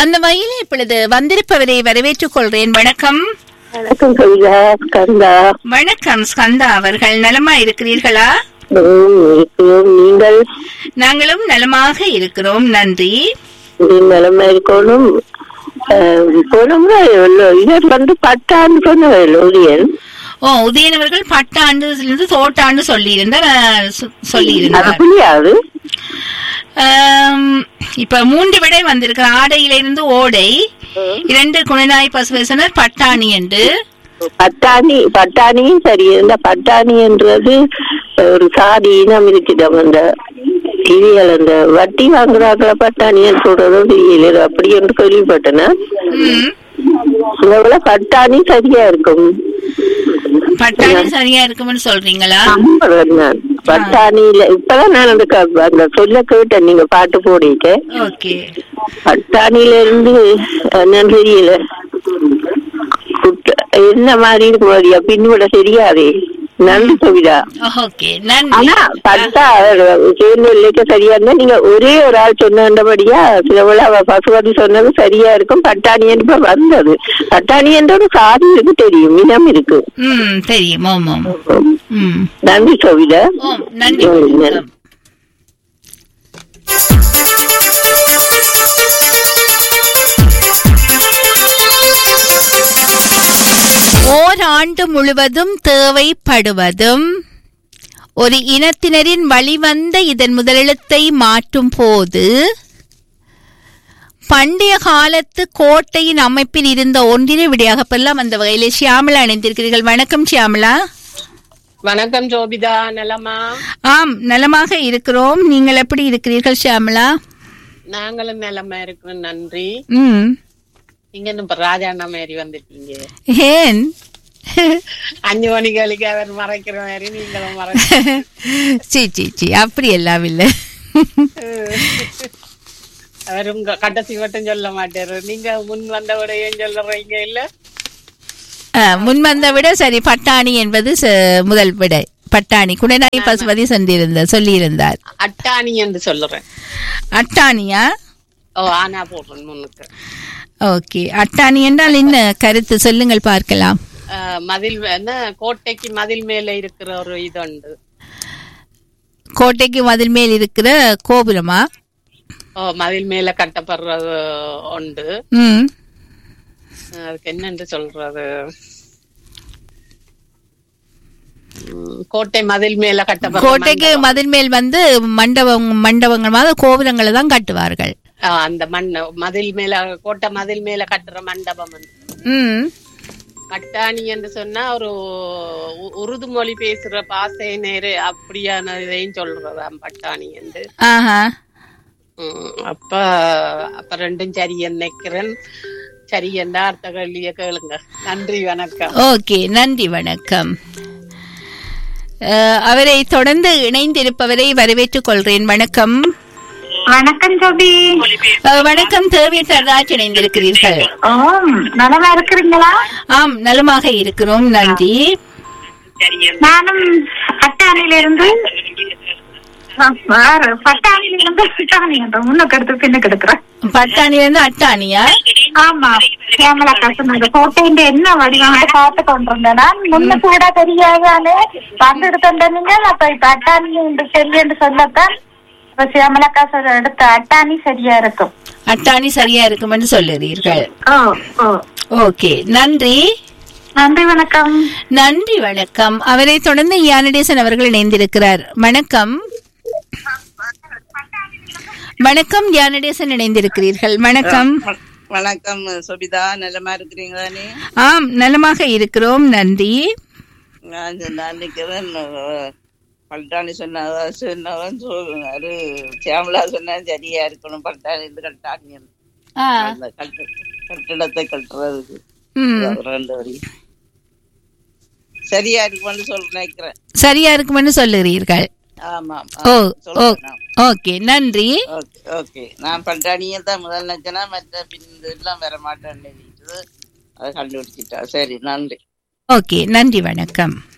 அந்த வகையில் இப்பொழுது வந்திருப்பவரை வரவேற்றுக் கொள்கிறேன் வணக்கம் வணக்கம் கவிதா கந்தா வணக்கம் ஸ்கந்தா அவர்கள் நலமா இருக்கிறீர்களா உம், இருக்கிறோம். நீங்கள் நாங்களும் நலமாக இருக்கிறோம் நன்றி இப்படி நிலைமை இருக்கணும் அஹ், போன முறை எவ்வளவு- இவர் வந்து பத்தாண்டு சொன்னவர் ஊழியன் ஓ உதயன் அவர்கள் பட்டாண்டு தோட்டாண்டு சொல்லியிருந்தார் அஹ், சொ- அது சொல்லியிருந்தார் புரியாது ஆம், இப்ப மூன்று விடை வந்திருக்கு ஆடையிலிருந்து ஓடை இரண்டு குணநாய் பசுவேசனர் பட்டாணி என்று பட்டாணி பட்டாணியும் சரி இந்த பட்டாணி என்றது ஒரு சாதி இனம் இருக்கிறோம் அந்த இவியல் அந்த வட்டி வாங்குறாங்கள பட்டாணின்னு சொல்றதும் தெரியல அப்படி என்று கேள்விப்பட்டேன் ம், இவ்வளவு பட்டாணி சரியா இருக்கும் பட்டாணி சரியா இருக்கும்னு சொல்றீங்களா நம்புறேன் நான் பட்டாணியில இப்பதான் நான் அந்த க- அந்த சொல்ல கேட்டேன் நீங்க பாட்டு போடிட்டு ஓகே பட்டாணியில இருந்து என்னன்னு தெரியல குட்ட- என்ன மாதிரி இருக்கு மாதிரியா பின்னுவிட தெரியாதே நன்றி கவிதா ஓகே நன்றி ஆனா பட்டா சேர்ந்து இல்லைக்க சரியா இருந்தா நீங்க ஒரே ஒரு ஆள் சொன்னபடியா சில அவ பசுபதி சொன்னது சரியா இருக்கும் பட்டாணி என்று வந்தது பட்டாணி என்ற ஒரு சாதி இருக்கு தெரியும் இனம் இருக்கு ம் தெரியும் ஓம் ஓம் ம் நன்றி கவிதா ஓம் நன்றி ம், வணக்கம். ஓராண்டு முழுவதும் தேவைப்படுவதும் ஒரு இனத்தினரின் வழிவந்த இதன் முதலெழுத்தை மாற்றும் போது பண்டைய காலத்து கோட்டையின் அமைப்பில் இருந்த ஒன்றினை விடையாக பெறலாம் அந்த வகையிலே ஷியாமலா இணைந்திருக்கிறீர்கள் வணக்கம் ஷியாமலா வணக்கம் ஜோபிதா நலமா ஆம் நலமாக இருக்கிறோம் நீங்கள் எப்படி இருக்கிறீர்கள் ஷியாமலா நாங்களும் நலமா இருக்கிறோம் நன்றி ம் நீங்க இன்னும் இப்ப ராஜாண்ணா மாதிரி வந்திருக்கீங்க ஏன் அஞ்சு மணிகளுக்கு அவர் மறைக்கிற மாதிரி நீங்களும் மறைக்க சி சி சி அப்படி எல்லாம் இல்லை அவர் உங்க கடைசி மட்டும் சொல்ல மாட்டாரு நீங்க முன் வந்த விடையும் சொல்லுறீங்க இல்ல ஆ, முன் வந்த விட சரி பட்டாணி என்பது ச- முதல் விடை பட்டாணி குடநாய் பசுபதி சொல்லியிருந்தார் சொல்லியிருந்தார் அட்டாணி என்று சொல்லுறேன் அட்டாணியா ஓ ஆனா போடுறேன் முன்னுக்கு ஓகே அட்டாணி என்றால் என்ன கருத்து சொல்லுங்கள் பார்க்கலாம் அஹ், மதில் என்ன கோட்டைக்கு மதில் மேல இருக்கிற ஒரு இது உண்டு கோட்டைக்கு மதில் மேல் இருக்கிற கோபுரமா ஓ மதில் மேல கட்டப்படுறது உண்டு ம் அதுக்கு என்னன்னு சொல்றது உம், கோட்டை மதில் மேல கட்டப்படுற கோட்டைக்கு மண்டபம். மதில் மேல் வந்து மண்டபம் மண்டபங்கள் மாதிரி கோபுரங்களை தான் கட்டுவார்கள் ஆ, அந்த மண் மதில் மேல கோட்டை மதில் மேல கட்டுற மண்டபம் வந்து. ம் கட்டாணி என்று சொன்னா ஒரு உ- உருது மொழி பேசுற பாசை நேரு அப்படியான இதையும் சொல்றதாம் பட்டாணி என்று ஆஹா உம், அப்ப அப்ப ரெண்டும் சரி நினைக்கிறேன் சரி என்ற அர்த்த கேள்விய கேளுங்க நன்றி வணக்கம் ஓகே நன்றி வணக்கம் அஹ், அவரை தொடர்ந்து இணைந்திருப்பவரை வரவேற்றுக் கொள்கிறேன் வணக்கம் வணக்கம் ஜோபி அஹ், வணக்கம் தேவியர் ராஜ் இணைந்திருக்கிறீர்கள் ஓம் நலமா இருக்கிறீங்களா ஆம் நலமாக இருக்கிறோம் நன்றி நானும் அட்டாணில இருந்து பட்டாணில இருந்து அட்டாணி முன்னுக்கு எடுத்து பின்னுக்கு எடுக்கிறேன் பட்டாணியிலிருந்து அட்டாணியா ஆமா கேமலா கசுனது கோட்டையின் என்ன வடிவம் பார்த்து கொண்டிருந்தேன் நான் முன்ன கூட தெரியாதானே வந்து எடுத்துட்டீங்க அப்ப இப்ப அட்டாணி என்று சொல்லி என்று சொல்லத்தான் இப்ப சியாமலா காசு எடுத்த அட்டாணி சரியா இருக்கும் அட்டாணி சரியா இருக்கும்னு சொல்லுறீர்கள் ஓ ஓ ஓகே நன்றி நன்றி வணக்கம் நன்றி வணக்கம் அவரை தொடர்ந்து யானடேசன் அவர்கள் இணைந்திருக்கிறார் வணக்கம் வணக்கம் யானடேசன் இணைந்திருக்கிறீர்கள் வணக்கம் வணக்கம் சுபிதா நலமா இருக்கிறீங்களானே ஆம் நலமாக இருக்கிறோம் நன்றி நான் நான் நிக்கிறேன் அஹ், பல்டாணி சொன்ன சொன்னவன் சொன்னாரு சியாமலா சொன்னா சரியா இருக்கணும் பல்டாணி இருந்து கட்டாங்க ஆ, அந்த கட்டு கட்டிடத்தை கட்டுறதுக்கு ம், அது ரெண்டு வரி சரியா இருக்கும்னு சொல்ல நினைக்கிறேன் சரியா இருக்கும்னு சொல்லுகிறீர்கள் ஆமா ஓ ஓ சொல்றேன் ஓகே நன்றி ஓகே ஓகே நான் பல்டாணியை தான் முதல் நினைச்சேன்னா மற்ற பின் எல்லாம் வர மாட்டேன்னு அதை கண்டுபிடிச்சிட்டா சரி நன்றி ஓகே நன்றி வணக்கம்